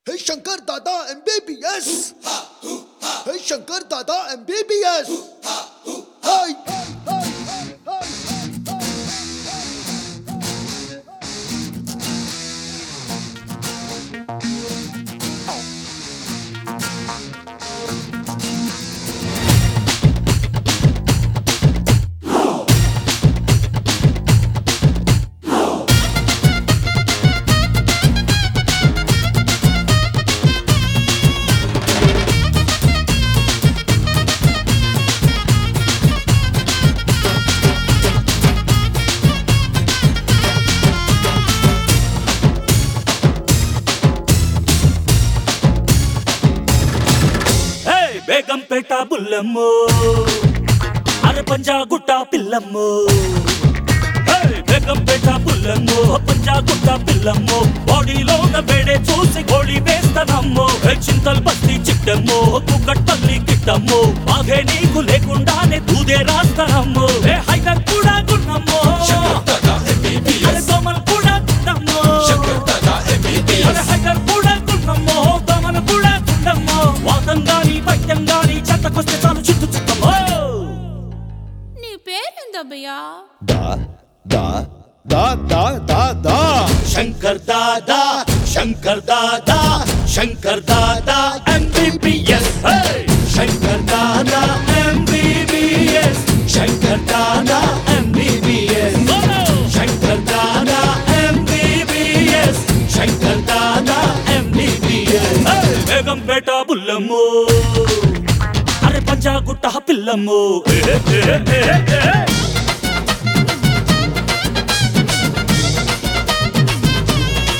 Hey Shankar Dada MBBS. Hey Shankar Dada MBBS. Hey. హే బేగంపేట బుల్లమ్ము అరే పంజా గుట్ట పిల్లమ్ము హే బేగంపేట బుల్లమ్ము పంజా గుట్ట పిల్లమ్ము బాడీలో ఉన్న వేడే చూసి గోళీ వేస్తానమ్ము హే చింతల్ బస్తి చిట్టమ్ము కుక్కట్టల్లి కిట్టమ్ము బాగే నీకు లేకుండానే దూదే రాస్తానమ్ము హే హైదర్ కూడా గున్నమ్ము అరే దోమలు కూడా గున్నమ్ము అరే హైదర్ కూడా గున్నమ్ము దోమలు కూడా గున్నమ్ము వాతం గాని పట్యం గాని చెత్తకొస్తే చాలు చుట్టు చుట్టమ్మో నీ పేరేందబ్బయ్యా Da da da da da da. Shankar Dada Shankar Dada Shankar Dada MBBS Shankar Dada MBBS Shankar Dada MBBS Shankar Dada MBBS Shankar Dada MBBS Begumpet బుల్లమ్ము అరే పంజాగుట్ట పిల్లమ్ము ఏ, ఏ, ఏ, ఏ.